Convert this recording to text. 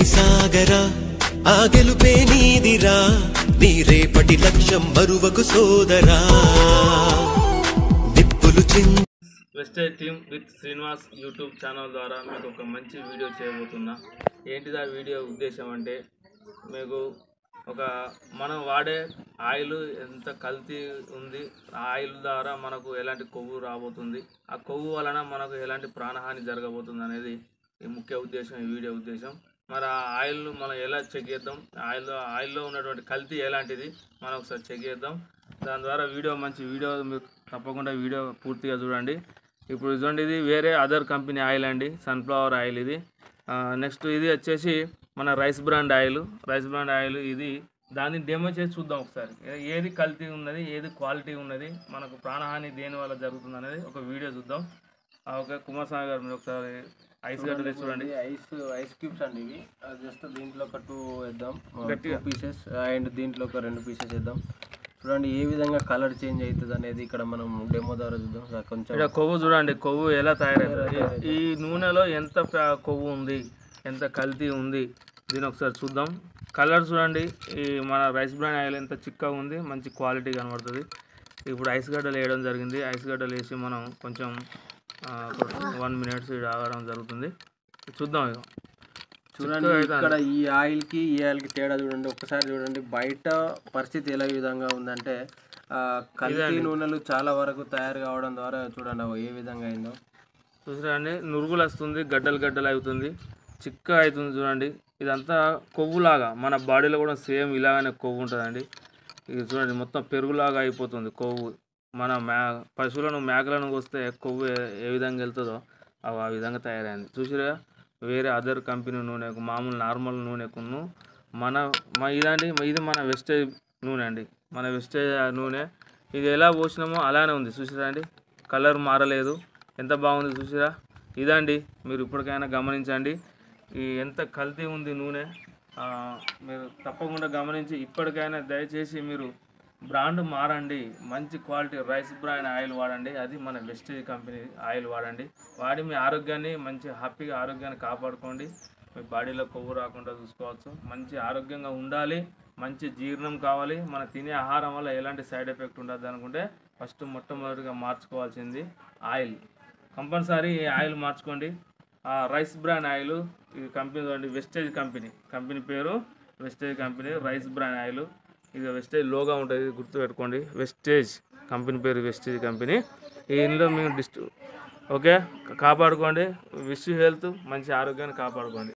సాగరా ఆ గెలుపే నీదిరా నీ రేపటి లక్ష్యం మరువకు సోదరా నిప్పులు చింద Vestige team with Srinivas YouTube channel ద్వారా మీకు ఒక మంచి వీడియో చేయబోతున్నా ఏంటిది ఆ వీడియో ఉద్దేశం అంటే మీకు ఒక మనం వాడే ఆయిల్ ఎంత కల్తీ ఉంది ఆ ఆయిల్ ద్వారా మనకు ఎలాంటి కొవ్వు రాబోతుంది ఆ కొవ్వు వలన మనకు ఎలాంటి ప్రాణహాని జరగబోతుంది అనేది ఈ ముఖ్య ఉద్దేశం ఈ వీడియో ఉద్దేశం మరి ఆ ఆయిల్ మనం ఎలా చెక్ చేద్దాం ఆయిల్లో ఆయిల్లో ఉన్నటువంటి కల్తీ ఎలాంటిది మనం ఒకసారి చెక్ చేద్దాం దాని ద్వారా వీడియో మంచి వీడియో మీరు తప్పకుండా వీడియో పూర్తిగా చూడండి ఇప్పుడు చూడండి ఇది వేరే అదర్ కంపెనీ ఆయిల్ అండి సన్ఫ్లవర్ ఆయిల్ ఇది నెక్స్ట్ ఇది వచ్చేసి మన rice brand oil rice brand oil ఇది దాన్ని డెమో చేసి చూద్దాం ఒకసారి ఏ- ఏది కల్తీ ఉన్నది ఏది క్వాలిటీ ఉన్నది మనకు ప్రాణహాని దేని వల్ల జరుగుతుంది అనేది ఒక వీడియో చూద్దాం ఆ, ఓకే కుమార్ స్వామి గారు మీరు ఒకసారి ఐస్ గడ్డ తెచ్చి చూడండి ఇది ఐస్ ఐస్ క్యూబ్స్ అండి ఇవి జస్ట్ దీంట్లో ఒక టూ వేద్దాం గట్టిగా. టూ పీసెస్ అండ్ దీంట్లో ఒక రెండు పీసెస్ వేద్దాం చూడండి ఏ విధంగా కలర్ చేంజ్ అవుతుంది అనేది ఇక్కడ మనం డెమో ద్వారా చూద్దాం సార్ కొంచెం ఇక్కడ కొవ్వు చూడండి కొవ్వు ఎలా తయారవుతుంది ఈ నూనెలో ఎంత ఫ్యా- కొవ్వు ఉంది ఎంత కల్తీ ఉంది దీని ఒకసారి చూద్దాం కలర్ చూడండి ఈ మన రైస్ బ్రాండ్ ఆయిల్ ఎంత చిక్కగా ఉంది మంచి క్వాలిటీ కనబడుతుంది ఇప్పుడు ఐస్ గడ్డలు వేయడం జరిగింది ఐస్ గడ్డలు వేసి మనం కొంచెం వన్ మినిట్స్ ఆగడం జరుగుతుంది చూద్దాం ఇక చూడండి చిక్కగా అవుతుంది. ఇక్కడ ఈ ఆయిల్ కి ఈ ఆయిల్ కి తేడా చూడండి ఒక్కసారి చూడండి బయట పరిస్థితి ఎలా విధంగా ఉందంటే ఆ, కల్తీ నూనెలు చాలా వరకు తయారు కావడం ద్వారా చూడండి అవి ఏ విధంగా అయిందో చూసారండి నురుగులు వస్తుంది గడ్డలు గడ్డలు అవుతుంది చిక్క అవుతుంది చూడండి ఇదంతా కొవ్వులాగా మన బాడీలో కూడా సేమ్ ఇలాగనే కొవ్వు ఉంటుందండి ఇది చూడండి మొత్తం పెరుగులాగా అయిపోతుంది కొవ్వు మన మ్యా పశువులను మేకలను వస్తే కొవ్వు ఏ- ఏ విధంగా వెళ్తుందో అవి ఆ విధంగా తయారైంది చూసిరా వేరే అదర్ కంపెనీ నూనెకు మామూలు నార్మల్ నూనెకును మన మా ఇదండి ఇది మన వెస్టేజ్ నూనె అండి మన వెస్టేజ్ నూనె ఇది ఎలా పోసినామో అలానే ఉంది చూసిరా అండి కలర్ మారలేదు ఎంత బాగుంది చూసిరా ఇదండి మీరు ఇప్పటికైనా గమనించండి ఈ ఎంత కల్తీ ఉంది నూనె ఆ, మీరు తప్పకుండా గమనించి ఇప్పటికైనా దయచేసి మీరు బ్రాండ్ మారండి మంచి క్వాలిటీ రైస్ బ్రాండ్ ఆయిల్ వాడండి అది మన వెస్టేజ్ కంపెనీ ఆయిల్ వాడండి వాడి మీ ఆరోగ్యాన్ని మంచి హ్యాపీగా ఆరోగ్యాన్ని కాపాడుకోండి మీ బాడీలో కొవ్వు రాకుండా చూసుకోవచ్చు మంచి ఆరోగ్యంగా ఉండాలి మంచి జీర్ణం కావాలి మన తినే ఆహారం వల్ల ఎలాంటి సైడ్ ఎఫెక్ట్ ఉండదు అనుకుంటే ఫస్ట్ మొట్టమొదటిగా మార్చుకోవాల్సింది ఆయిల్ కంపల్సరీ ఈ ఆయిల్ మార్చుకోండి ఆ రైస్ బ్రాండ్ ఆయిల్ ఈ కంపెనీ చూడండి వెస్టేజ్ కంపెనీ కంపెనీ పేరు Vestige company rice brand oil ఇది వెస్టేజ్ లోగా ఉంటుంది ఇది గుర్తుపెట్టుకోండి వెస్టేజ్ కంపెనీ పేరు వెస్టేజ్ కంపెనీ ఇందులో మేము డిస్ట్ ఓకే కాపాడుకోండి విష్ హెల్త్ మంచి ఆరోగ్యాన్ని కాపాడుకోండి